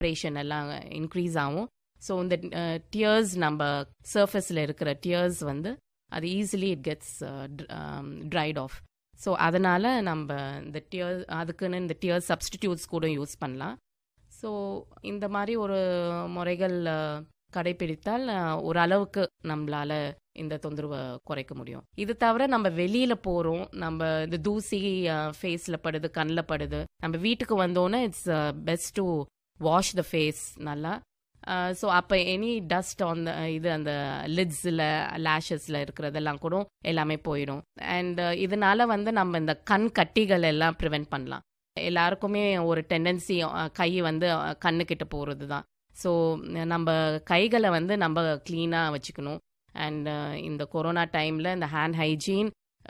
ration எல்லாம் increase ஆகும் so இந்த டியர்ஸ் நம்ம சர்ஃபேஸில் இருக்கிற டியர்ஸ் வந்து அது easily it gets dried off so அதனால் நம்ம இந்த டியர் அதுக்குன்னு இந்த டியர் சப்ஸ்டிடியூட்ஸ் கூட யூஸ் பண்ணலாம் ஸோ இந்த மாதிரி ஒரு முறைகள் கடைபிடித்தால் ஓரளவுக்கு நம்மளால இந்த தொந்தரவை குறைக்க முடியும் இது தவிர நம்ம வெளியில போறோம் நம்ம இந்த தூசி ஃபேஸ்ல படுது கண்ணில் படுது நம்ம வீட்டுக்கு வந்தோன்னே it's best to wash the face நல்லா ஸோ அப்போ எனி டஸ்ட் ஆன் த இது அந்த லிட்ஸில் லேஷஸில் இருக்கிறதெல்லாம் கூட எல்லாமே போயிடும் அண்ட் இதனால வந்து நம்ம இந்த கண் கட்டிகள் எல்லாம் ப்ரிவெண்ட் பண்ணலாம் எல்லாருக்குமே ஒரு டெண்டன்சி கை வந்து கண்ணுக்கிட்ட போகிறது தான் ஸோ நம்ம கைகளை வந்து நம்ம க்ளீனாக வச்சுக்கணும் அண்ட் இந்த கொரோனா டைமில் இந்த ஹேண்ட் ஹைஜீன்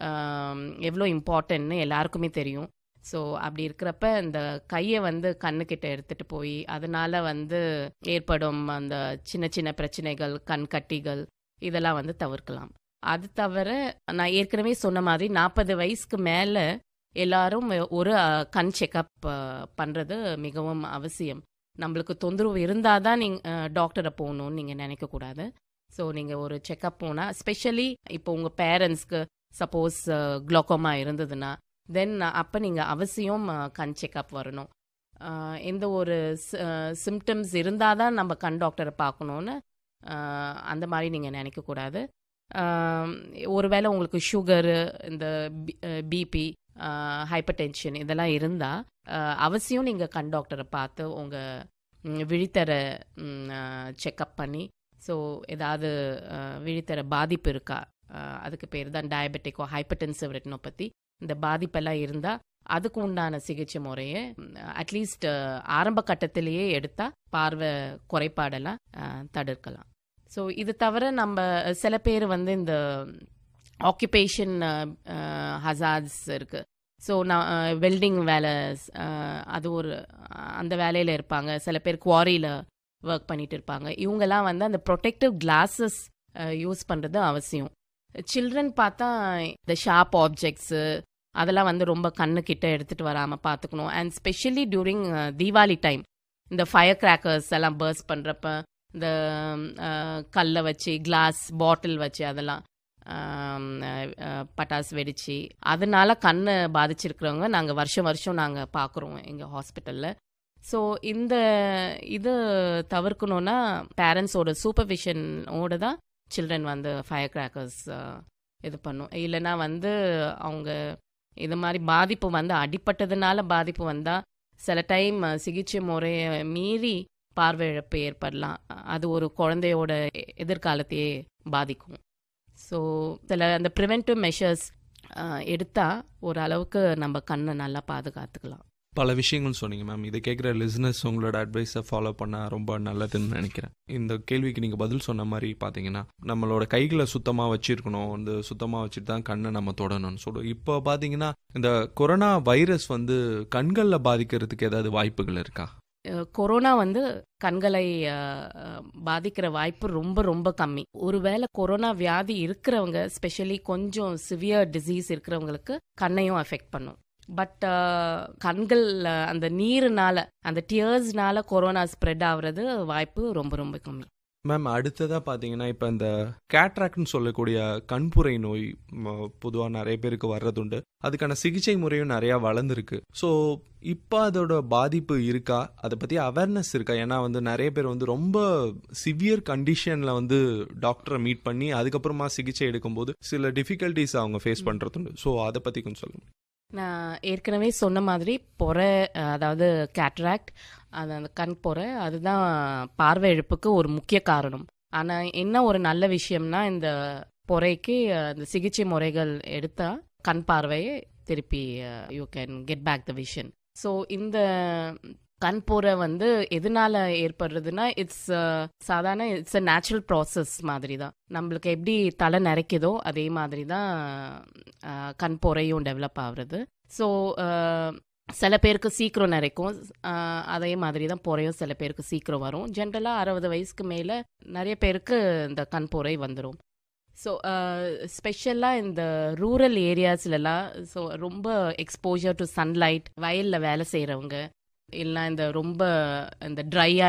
எவ்வளோ இம்பார்ட்டன்ட்னு எல்லாருக்குமே தெரியும் ஸோ அப்படி இருக்கிறப்ப இந்த கையை வந்து கண்ணுக்கிட்ட எடுத்துகிட்டு போய் அதனால வந்து ஏற்படும் அந்த சின்ன சின்ன பிரச்சனைகள் கண் கட்டிகள் இதெல்லாம் வந்து தவிர்க்கலாம் அது தவிர நான் ஏற்கனவே சொன்ன மாதிரி நாற்பது வயசுக்கு மேலே எல்லாரும் ஒரு கண் செக்கப் பண்ணுறது மிகவும் அவசியம் நம்மளுக்கு தொந்தரவு இருந்தால் தான் நீங்கள் டாக்டரை போகணும்னு நீங்கள் நினைக்கக்கூடாது ஸோ நீங்கள் ஒரு செக்கப் போனால் ஸ்பெஷலி இப்போ உங்கள் பேரண்ட்ஸ்க்கு சப்போஸ் குளோக்கோமா இருந்ததுன்னா தென் அப்போ நீங்கள் அவசியம் கண் செக்கப் வரணும் எந்த ஒரு சிம்டம்ஸ் இருந்தால் தான் நம்ம கண் டாக்டரை பார்க்கணுன்னு அந்த மாதிரி நீங்கள் நினைக்கக்கூடாது ஒருவேளை உங்களுக்கு சுகரு இந்த பிபி ஹைப்பர் டென்ஷன் இதெல்லாம் இருந்தால் அவசியம் நீங்கள் கண் டாக்டரை பார்த்து உங்கள் விழித்தர செக்கப் பண்ணி ஸோ ஏதாவது விழித்தர பாதிப்பு இருக்கா அதுக்கு பேர் தான் டயபெட்டிக்கோ ஹைப்பர்டென்சிவ் ரெட்டினோபதி இந்த பாதிப்பெல்லாம் இருந்தால் அதுக்கு உண்டான சிகிச்சை முறையை அட்லீஸ்ட் ஆரம்ப கட்டத்திலேயே எடுத்தால் பார்வை குறைபாடெல்லாம் தடுக்கலாம் ஸோ இது தவிர நம்ம சில பேர் வந்து இந்த ஆக்குபேஷன் ஹசார்ட்ஸ் இருக்குது ஸோ நான் வெல்டிங் வேலை அது ஒரு அந்த வேலையில் இருப்பாங்க சில பேர் குவாரியில் ஒர்க் பண்ணிட்டு இருப்பாங்க இவங்கெல்லாம் வந்து அந்த ப்ரொடெக்டிவ் கிளாஸஸ் யூஸ் பண்ணுறது அவசியம் சில்ட்ரன் பார்த்தா இந்த ஷார்ப் ஆப்ஜெக்ட்ஸு அதெல்லாம் வந்து ரொம்ப கண்ணுக்கிட்ட எடுத்துகிட்டு வராமல் பார்த்துக்கணும் and specially during Deepavali time இந்த ஃபயர் கிராக்கர்ஸ் எல்லாம் பர்ஸ் பண்ணுறப்ப இந்த கல்லை வச்சு கிளாஸ் பாட்டில் வச்சு அதெல்லாம் பட்டாசு வெடிச்சு அதனால கண்ணை பாதிச்சிருக்கிறவங்க நாங்கள் வருஷம் வருஷம் நாங்கள் பார்க்குறோம் எங்கள் ஹாஸ்பிட்டலில் ஸோ இந்த இது தவிர்க்கணுன்னா பேரண்ட்ஸோட சூப்பர்விஷனோட தான் சில்ட்ரன் வந்து ஃபயர் கிராக்கர்ஸ் இது பண்ணும் இல்லைன்னா வந்து அவங்க இது மாதிரி பாதிப்பு வந்து அடிப்பட்டதுனால பாதிப்பு வந்தால் சில டைம் சிகிச்சை முறையை மீறி பார்வை இழப்பு ஏற்படலாம் அது ஒரு குழந்தையோட எதிர்காலத்தையே பாதிக்கும் ஸோ சில அந்த ப்ரிவென்டிவ் மெஷர்ஸ் எடுத்தால் ஓரளவுக்கு நம்ம கண்ணை நல்லா பாதுகாத்துக்கலாம் பல விஷயங்கள் சொன்னீங்க மேம் இதை கேட்குற லிஸ்னஸ் உங்களோட அட்வைஸை ஃபாலோ பண்ணால் ரொம்ப நல்லதுன்னு நினைக்கிறேன் இந்த கேள்விக்கு நீங்கள் பதில் சொன்ன மாதிரி பார்த்தீங்கன்னா நம்மளோட கைகளை சுத்தமாக வச்சிருக்கணும் வந்து சுத்தமாக வச்சுட்டு தான் கண்ணை நம்ம தொடணும்னு சொல்லுவோம் இப்போ பார்த்தீங்கன்னா இந்த கொரோனா வைரஸ் வந்து கண்களில் பாதிக்கிறதுக்கு ஏதாவது வாய்ப்புகள் இருக்கா கொரோனா வந்து கண்களை பாதிக்கிற வாய்ப்பு ரொம்ப ரொம்ப கம்மி ஒருவேளை கொரோனா வியாதி இருக்கிறவங்க ஸ்பெஷலி கொஞ்சம் சிவியர் டிசீஸ் இருக்கிறவங்களுக்கு கண்ணையும் அஃபெக்ட் பண்ணும் பட் கண்கள் அந்த நீருனால அந்த டியர்ஸ்னால கொரோனா ஸ்ப்ரெட் ஆகுறது வாய்ப்பு ரொம்ப ரொம்ப கம்மி மேம் அடுத்ததாக பார்த்தீங்கன்னா இப்போ இந்த கேட்ராக்ட்னு சொல்லக்கூடிய கண்புரை நோய் பொதுவாக நிறைய பேருக்கு வர்றதுண்டு அதுக்கான சிகிச்சை முறையும் நிறையா வளர்ந்துருக்கு ஸோ இப்போ அதோட பாதிப்பு இருக்கா அதை பற்றி அவேர்னஸ் இருக்கா ஏன்னா வந்து நிறைய பேர் வந்து ரொம்ப சிவியர் கண்டிஷனில் வந்து டாக்டரை மீட் பண்ணி அதுக்கப்புறமா சிகிச்சை எடுக்கும்போது சில டிஃபிகல்ட்டிஸ் அவங்க ஃபேஸ் பண்ணுறதுண்டு ஸோ அதை பற்றி கொஞ்சம் சொல்லுங்க நான் ஏற்கனவே சொன்ன மாதிரி பொறை அதாவது கேட்ராக்ட் அது அந்த கண் பொறை அதுதான் பார்வை இழப்புக்கு ஒரு முக்கிய காரணம் ஆனால் என்ன ஒரு நல்ல விஷயம்னா இந்த பொறைக்கு அந்த சிகிச்சை முறைகள் எடுத்தால் கண் பார்வையை திருப்பி you can get back the vision so இந்த கண் பொறை வந்து எதனால ஏற்படுறதுன்னா இட்ஸ் சாதாரண இட்ஸ் அ நேச்சுரல் ப்ராசஸ் மாதிரி தான் நம்மளுக்கு எப்படி தலை நிறைக்குதோ அதே மாதிரி தான் கண் பொறையும் டெவலப் ஆகுறது ஸோ சில பேருக்கு சீக்கிரம் நிறைக்கும் அதே மாதிரி தான் பொறையும் சில பேருக்கு சீக்கிரம் வரும் ஜென்ரலாக அறுபது வயசுக்கு மேலே நிறைய பேருக்கு இந்த கண் பொறை வந்துடும் ஸோ ஸ்பெஷலாக இந்த ரூரல் ஏரியாஸ்லலாம் ஸோ ரொம்ப எக்ஸ்போஜர் டு சன்லைட் வயலில் வேலை செய்கிறவங்க இல்லை இந்த ரொம்ப இந்த ட்ரையாக